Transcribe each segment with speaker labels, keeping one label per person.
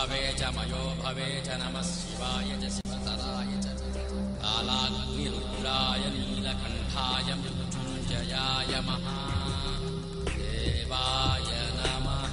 Speaker 1: भवे च मयो भवे च नमः शिवाय च शिवतराय च कालाग्निरुद्राय नीलकण्ठाय मृत्युञ्जयाय महादेवाय नमः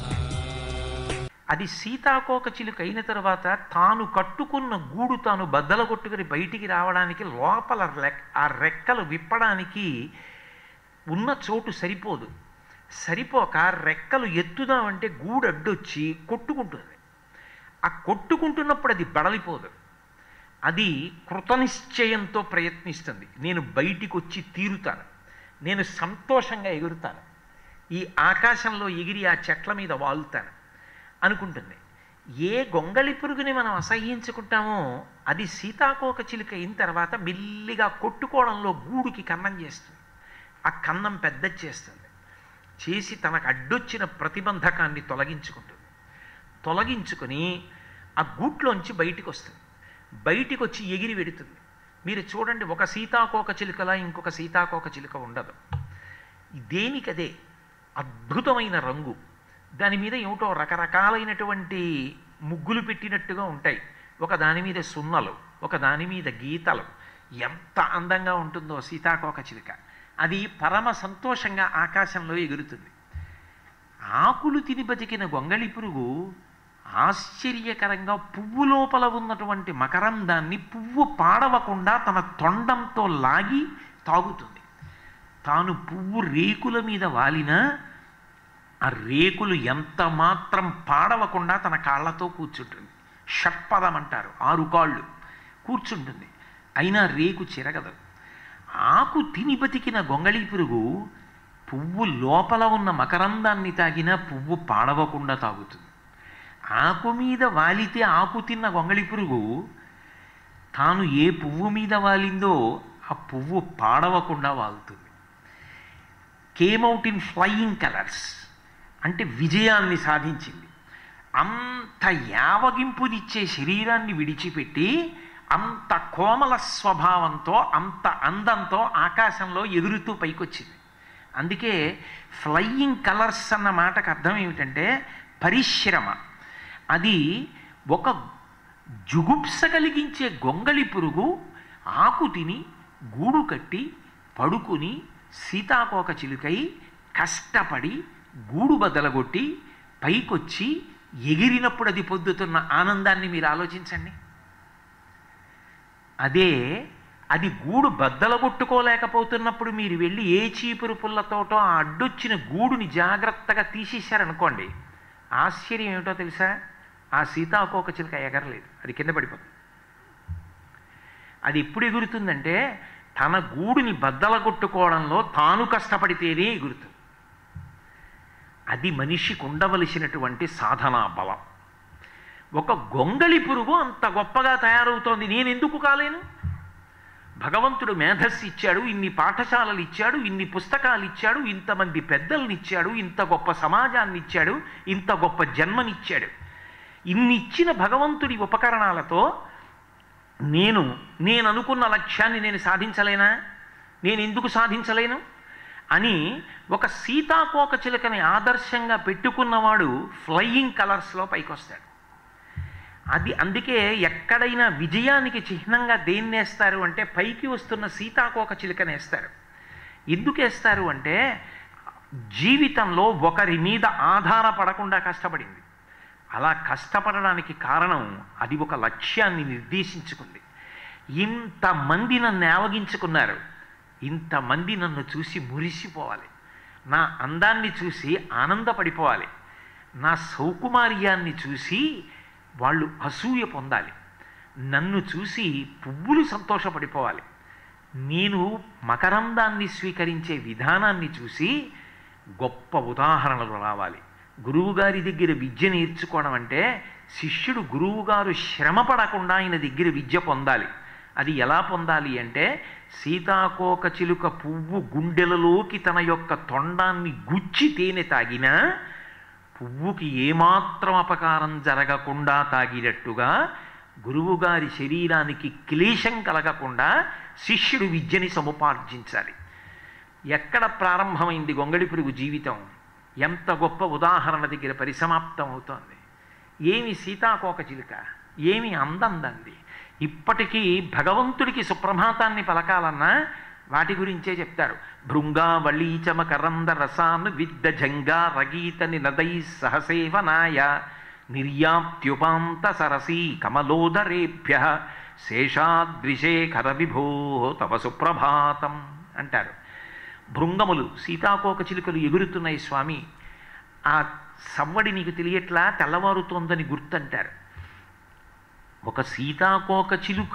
Speaker 2: అది సీతాకోక చిలుక అయిన తర్వాత తాను కట్టుకున్న గూడు తాను బద్దల కొట్టుకుని బయటికి రావడానికి లోపల రెక్ ఆ రెక్కలు విప్పడానికి ఉన్న చోటు సరిపోదు సరిపోక రెక్కలు ఎత్తుదామంటే గూడు అడ్డొచ్చి కొట్టుకుంటుంది ఆ కొట్టుకుంటున్నప్పుడు అది బడలిపోదు అది కృతనిశ్చయంతో ప్రయత్నిస్తుంది నేను బయటికి వచ్చి తీరుతాను నేను సంతోషంగా ఎగురుతాను ఈ ఆకాశంలో ఎగిరి ఆ చెట్ల మీద వాలుతాను అనుకుంటుంది ఏ గొంగళి పురుగుని మనం అసహ్యించుకుంటామో అది సీతాకోక చిలుక అయిన తర్వాత మెల్లిగా కొట్టుకోవడంలో గూడుకి కన్నం చేస్తుంది ఆ కన్నం పెద్ద చేస్తుంది చేసి తనకు అడ్డొచ్చిన ప్రతిబంధకాన్ని తొలగించుకుంటుంది తొలగించుకొని ఆ గూట్లోంచి బయటికి వస్తుంది బయటికి వచ్చి ఎగిరి వెడుతుంది మీరు చూడండి ఒక సీతాకోక చిలుకలా ఇంకొక సీతాకోక చిలుక ఉండదు దేనికదే అద్భుతమైన రంగు దాని మీద ఏమిటో రకరకాలైనటువంటి ముగ్గులు పెట్టినట్టుగా ఉంటాయి ఒక దాని మీద సున్నలు ఒక దాని మీద గీతలు ఎంత అందంగా ఉంటుందో సీతాకోక చిలుక అది పరమ సంతోషంగా ఆకాశంలో ఎగురుతుంది ఆకులు తిని బతికిన గొంగళి పురుగు ఆశ్చర్యకరంగా పువ్వు లోపల ఉన్నటువంటి మకరందాన్ని పువ్వు పాడవకుండా తన తొండంతో లాగి తాగుతుంది తాను పువ్వు రేకుల మీద వాలినా ఆ రేకులు ఎంత మాత్రం పాడవకుండా తన కాళ్ళతో కూర్చుంటుంది షట్పదం అంటారు ఆరు కాళ్ళు కూర్చుంటుంది అయినా రేకు చిరగదు ఆకు తిని బతికిన గొంగళి పురుగు పువ్వు లోపల ఉన్న మకరందాన్ని తాగినా పువ్వు పాడవకుండా తాగుతుంది ఆకు మీద వాలితే ఆకు తిన్న గొంగళి పురుగు తాను ఏ పువ్వు మీద వాలిందో ఆ పువ్వు పాడవకుండా వాలుతుంది కేమౌట్ ఇన్ ఫ్లయింగ్ కలర్స్ అంటే విజయాన్ని సాధించింది అంత యావగింపునిచ్చే శరీరాన్ని విడిచిపెట్టి అంత కోమల స్వభావంతో అంత అందంతో ఆకాశంలో ఎగురుతూ పైకొచ్చింది అందుకే ఫ్లయింగ్ కలర్స్ అన్న మాటకు అర్థం ఏమిటంటే పరిశ్రమ అది ఒక జుగుప్స కలిగించే గొంగళి పురుగు ఆకు తిని గూడు కట్టి పడుకుని సీతాకోక చిలుకై కష్టపడి గూడు బద్దలగొట్టి పైకొచ్చి ఎగిరినప్పుడు అది పొద్దుతున్న ఆనందాన్ని మీరు ఆలోచించండి అదే అది గూడు బద్దలగొట్టుకోలేకపోతున్నప్పుడు మీరు వెళ్ళి ఏ చీపురు పుల్లతోటో ఆ అడ్డొచ్చిన గూడుని జాగ్రత్తగా తీసేశారనుకోండి ఆశ్చర్యం ఏమిటో తెలుసా ఆ సీతాకోక చిలుక ఎగరలేదు అది కింద పడిపోతుంది అది ఎప్పుడు ఎగురుతుందంటే తన గూడుని బద్దలగొట్టుకోవడంలో తాను కష్టపడితేనే ఎగురుతుంది అది మనిషికి ఉండవలసినటువంటి సాధనా బలం ఒక గొంగళి పురుగు అంత గొప్పగా తయారవుతోంది నేను ఎందుకు కాలేను భగవంతుడు మేధస్సు ఇచ్చాడు ఇన్ని పాఠశాలలు ఇచ్చాడు ఇన్ని పుస్తకాలు ఇచ్చాడు ఇంతమంది పెద్దల్ని ఇచ్చాడు ఇంత గొప్ప సమాజాన్ని ఇచ్చాడు ఇంత గొప్ప జన్మనిచ్చాడు ఇన్ని ఇచ్చిన భగవంతుడి ఉపకరణాలతో నేను నేను అనుకున్న లక్ష్యాన్ని నేను సాధించలేనా నేను ఎందుకు సాధించలేను అని ఒక సీతాకోక చిలుకని ఆదర్శంగా పెట్టుకున్నవాడు ఫ్లయింగ్ కలర్స్లో పైకొస్తాడు అది అందుకే ఎక్కడైనా విజయానికి చిహ్నంగా దేన్ని వేస్తారు అంటే పైకి వస్తున్న సీతాకోక చిలుకనేస్తారు ఎందుకు వేస్తారు అంటే జీవితంలో ఒకరి మీద ఆధారపడకుండా కష్టపడింది అలా కష్టపడడానికి కారణం అది ఒక లక్ష్యాన్ని నిర్దేశించుకుంది ఇంతమంది నన్ను ఆవగించుకున్నారు ఇంతమంది నన్ను చూసి మురిసిపోవాలి నా అందాన్ని చూసి ఆనందపడిపోవాలి నా సౌకుమార్యాన్ని చూసి వాళ్ళు అసూయ పొందాలి నన్ను చూసి పువ్వులు సంతోషపడిపోవాలి నేను మకరందాన్ని స్వీకరించే విధానాన్ని చూసి గొప్ప ఉదాహరణలు రావాలి గురువుగారి దగ్గర విద్య నేర్చుకోవడం అంటే శిష్యుడు గురువుగారు శ్రమ పడకుండా ఆయన దగ్గర విద్య పొందాలి అది ఎలా పొందాలి అంటే సీతాకోక చిలుక పువ్వు గుండెలలోకి తన యొక్క తొండాన్ని గుచ్చి తేనె తాగినా పువ్వుకి ఏమాత్రం అపకారం జరగకుండా తాగినట్టుగా గురువుగారి శరీరానికి క్లేశం కలగకుండా శిష్యుడు విద్యని సముపార్జించాలి ఎక్కడ ప్రారంభమైంది గొంగళి పురుగు జీవితం ఎంత గొప్ప ఉదాహరణ దగ్గర పరిసమాప్తం అవుతోంది ఏమి సీతాకోక చిలుక ఏమి అందందంది ఇప్పటికీ భగవంతుడికి సుప్రభాతాన్ని పలకాలన్నా వాటి గురించే చెప్తారు భృంగావళీచమ కరంద రసాను విద్ద జంగా రగీత నినదై సహసేవనాయ నిర్యాప్త్యుపాంత సరసీ కమలోదరేభ్య శేషాద్రిశేఖర విభో తవ సుప్రభాతం అంటారు భృంగములు సీతాకోక చిలుకలు ఎగురుతున్నాయి స్వామి ఆ సవ్వడి నీకు తెలియట్లా తెల్లవారుతోందని గుర్తంటారు ఒక సీతాకోక చిలుక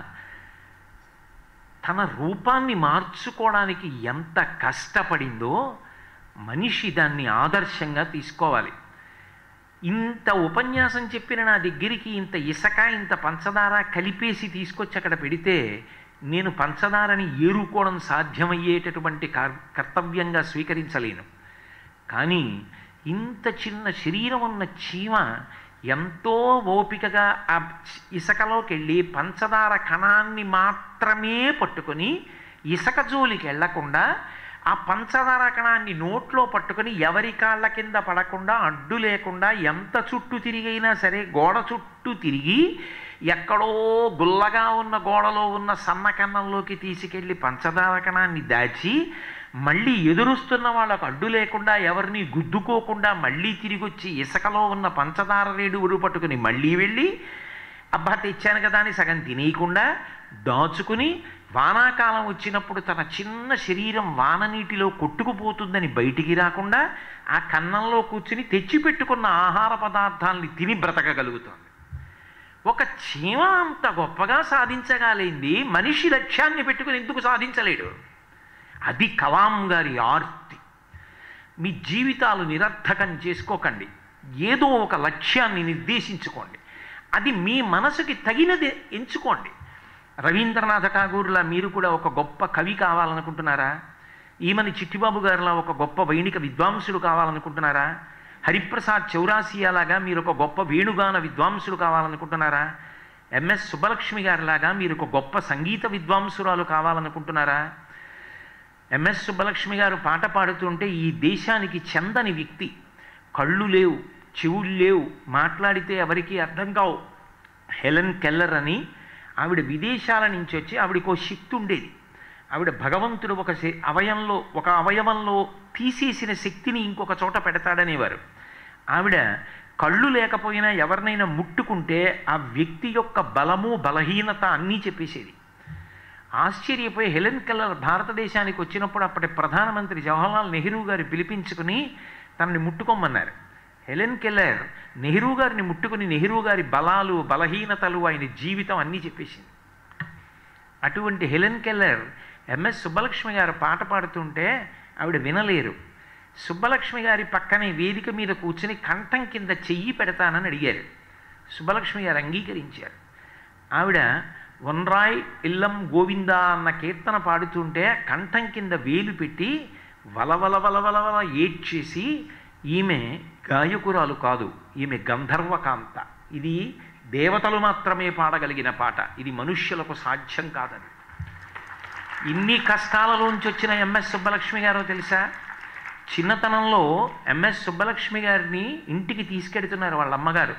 Speaker 2: తన రూపాన్ని మార్చుకోవడానికి ఎంత కష్టపడిందో మనిషి దాన్ని ఆదర్శంగా తీసుకోవాలి ఇంత ఉపన్యాసం చెప్పిన నా దగ్గరికి ఇంత ఇసక ఇంత పంచదార కలిపేసి తీసుకొచ్చి అక్కడ పెడితే నేను పంచదారని ఏరుకోవడం సాధ్యమయ్యేటటువంటి కర్- కర్తవ్యంగా స్వీకరించలేను కానీ ఇంత చిన్న శరీరం ఉన్న చీమ ఎంతో ఓపికగా ఆ ఇసుకలోకి వెళ్ళి పంచదార కణాన్ని మాత్రమే పట్టుకొని ఇసుక జోలికి వెళ్లకుండా ఆ పంచదార కణాన్ని నోట్లో పట్టుకొని ఎవరి కాళ్ళ కింద పడకుండా అడ్డు లేకుండా ఎంత చుట్టూ తిరిగైనా సరే గోడ చుట్టూ తిరిగి ఎక్కడో గుల్లగా ఉన్న గోడలో ఉన్న సన్న కన్నంలోకి తీసుకెళ్ళి పంచదార కణాన్ని దాచి మళ్ళీ ఎదురుస్తున్న వాళ్ళకు అడ్డు లేకుండా ఎవరిని గుద్దుకోకుండా మళ్ళీ తిరిగి వచ్చి ఇసుకలో ఉన్న పంచదార రేడుగుడు పట్టుకుని మళ్ళీ వెళ్ళి అబ్బా తెచ్చాను కదా అని సగం తినేయకుండా దాచుకుని వానాకాలం వచ్చినప్పుడు తన చిన్న శరీరం వాన నీటిలో కొట్టుకుపోతుందని బయటికి రాకుండా ఆ కన్నంలో కూర్చుని తెచ్చిపెట్టుకున్న ఆహార పదార్థాలని తిని బ్రతకగలుగుతోంది ఒక చీమ అంత గొప్పగా సాధించగలిగింది మనిషి లక్ష్యాన్ని పెట్టుకుని ఎందుకు సాధించలేడు అది కలాం గారి ఆర్తి మీ జీవితాలు నిరర్థకం చేసుకోకండి ఏదో ఒక లక్ష్యాన్ని నిర్దేశించుకోండి అది మీ మనసుకి తగినది ఎంచుకోండి రవీంద్రనాథ ఠాగూర్లా మీరు కూడా ఒక గొప్ప కవి కావాలనుకుంటున్నారా ఈమని చిట్టిబాబు గారిలా ఒక గొప్ప వైణిక విద్వాంసుడు కావాలనుకుంటున్నారా హరిప్రసాద్ చౌరాసియాలాగా మీరు ఒక గొప్ప వేణుగాన విద్వాంసుడు కావాలనుకుంటున్నారా ఎంఎస్ సుబ్బలక్ష్మి గారిలాగా మీరు ఒక గొప్ప సంగీత విద్వాంసురాలు కావాలనుకుంటున్నారా ఎంఎస్ సుబ్బలక్ష్మి గారు పాట పాడుతుంటే ఈ దేశానికి చెందని వ్యక్తి కళ్ళు లేవు చెవులు లేవు మాట్లాడితే ఎవరికి అర్థం కావు హెలెన్ కెల్లర్ అని ఆవిడ విదేశాల నుంచి వచ్చి ఆవిడకు శక్తి ఉండేది ఆవిడ భగవంతుడు ఒక శ- అవయంలో ఒక అవయవంలో తీసేసిన శక్తిని ఇంకొక చోట పెడతాడనేవారు ఆవిడ కళ్ళు లేకపోయినా ఎవరినైనా ముట్టుకుంటే ఆ వ్యక్తి యొక్క బలము బలహీనత అన్నీ చెప్పేసేది ఆశ్చర్యపోయి హెలెన్ కెల్లర్ భారతదేశానికి వచ్చినప్పుడు అప్పటి ప్రధానమంత్రి జవహర్లాల్ నెహ్రూ గారు పిలిపించుకుని తనని ముట్టుకోమన్నారు హెలెన్ కెల్లర్ నెహ్రూ గారిని ముట్టుకుని నెహ్రూ గారి బలాలు బలహీనతలు ఆయన జీవితం అన్నీ చెప్పేసింది అటువంటి హెలెన్ కెల్లర్ ఎంఎస్ సుబ్బలక్ష్మి గారు పాట పాడుతుంటే ఆవిడ వినలేరు సుబ్బలక్ష్మి గారి పక్కనే వేదిక మీద కూర్చుని కంఠం కింద చెయ్యి పెడతానని అడిగారు సుబ్బలక్ష్మి గారు అంగీకరించారు ఆవిడ వన్రాయ్ ఇల్లం గోవిందా అన్న కీర్తన పాడుతుంటే కంఠం కింద వేలు పెట్టి వలవల వలవల వల ఏడ్చేసి ఈమె గాయకురాలు కాదు ఈమె గంధర్వకాంత ఇది దేవతలు మాత్రమే పాడగలిగిన పాట ఇది మనుష్యులకు సాధ్యం కాదని ఇన్ని కష్టాలలోంచి వచ్చిన ఎంఎస్ సుబ్బలక్ష్మి గారో తెలుసా చిన్నతనంలో ఎంఎస్ సుబ్బలక్ష్మి గారిని ఇంటికి తీసుకెడుతున్నారు వాళ్ళ అమ్మగారు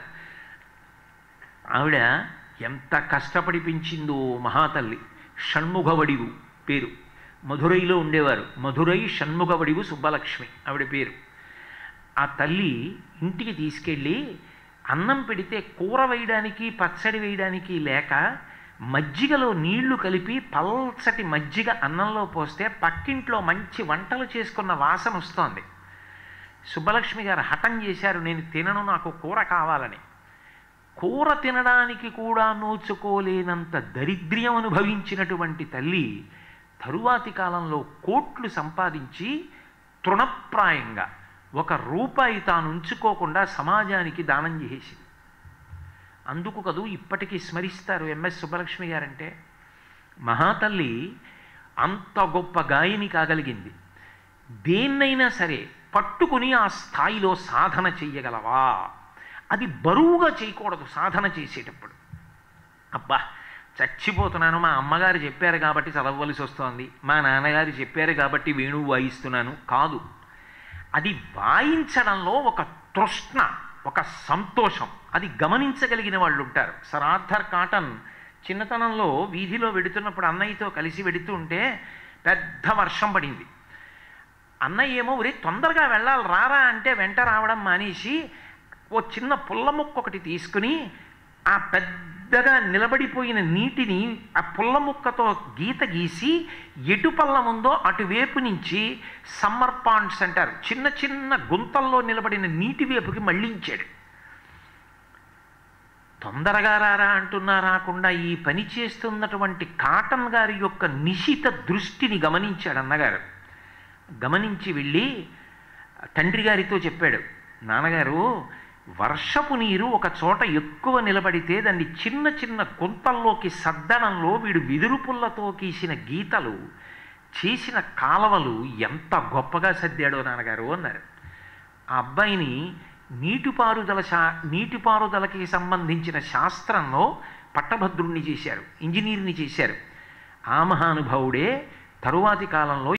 Speaker 2: ఆవిడ ఎంత కష్టపడి పెంచిందో మహాతల్లి షణ్ముఖవడివు పేరు మధురైలో ఉండేవారు మధురై షణ్ముఖవడివు సుబ్బలక్ష్మి ఆవిడ పేరు ఆ తల్లి ఇంటికి తీసుకెళ్ళి అన్నం పెడితే కూర వేయడానికి పచ్చడి వేయడానికి లేక మజ్జిగలో నీళ్లు కలిపి పల్చటి మజ్జిగ అన్నంలో పోస్తే పక్కింట్లో మంచి వంటలు చేసుకున్న వాసన వస్తోంది సుబ్బలక్ష్మి గారు హఠం చేశారు నేను తినను నాకు కూర కావాలని కూర తినడానికి కూడా నోచుకోలేనంత దరిద్ర్యం అనుభవించినటువంటి తల్లి తరువాతి కాలంలో కోట్లు సంపాదించి తృణప్రాయంగా ఒక రూపాయి తాను ఉంచుకోకుండా సమాజానికి దానం చేసేసింది అందుకు కదూ ఇప్పటికీ స్మరిస్తారు ఎంఎస్ సుబ్బలక్ష్మి గారంటే మహాతల్లి అంత గొప్ప గాయని కాగలిగింది దేన్నైనా సరే పట్టుకుని ఆ స్థాయిలో సాధన చెయ్యగలవా అది బరువుగా చేయకూడదు సాధన చేసేటప్పుడు అబ్బా చచ్చిపోతున్నాను మా అమ్మగారు చెప్పారు కాబట్టి చదవవలసి వస్తోంది మా నాన్నగారు చెప్పారు కాబట్టి వేణువు వాయిస్తున్నాను కాదు అది వాయించడంలో ఒక తృష్ణ ఒక సంతోషం అది గమనించగలిగిన వాళ్ళు ఉంటారు సర్ ఆర్థర్ కాటన్ చిన్నతనంలో వీధిలో వెడుతున్నప్పుడు అన్నయ్యతో కలిసి వెడుతూ ఉంటే పెద్ద వర్షం పడింది అన్నయ్య ఏమో ఒరే తొందరగా వెళ్ళాలి రారా అంటే వెంట రావడం మానేసి ఓ చిన్న పుల్ల ముక్క ఒకటి తీసుకుని ఆ పెద్దగా నిలబడిపోయిన నీటిని ఆ పుల్ల ముక్కతో గీత గీసి ఎటు పల్లం ఉందో అటువైపు నుంచి సమ్మర్ పాండ్స్ అంటారు చిన్న చిన్న గుంతల్లో నిలబడిన నీటి వైపుకి మళ్ళించాడు తొందరగా రారా అంటున్నా రాకుండా ఈ పని చేస్తున్నటువంటి కాటన్ గారి యొక్క నిశిత దృష్టిని గమనించాడు అన్నగారు గమనించి వెళ్ళి తండ్రి గారితో చెప్పాడు నాన్నగారు వర్షపు నీరు ఒక చోట ఎక్కువ నిలబడితే దాన్ని చిన్న చిన్న గుంతల్లోకి సద్దడంలో వీడు విదురు పుల్లతో గీసిన గీతలు చేసిన కాలవలు ఎంత గొప్పగా సర్దాడో నాన్నగారు అన్నారు ఆ అబ్బాయిని నీటిపారుదల శా నీటిపారుదలకి సంబంధించిన శాస్త్రంలో పట్టభద్రుణ్ణి చేశారు ఇంజనీర్ని చేశారు ఆ మహానుభావుడే తరువాతి కాలంలో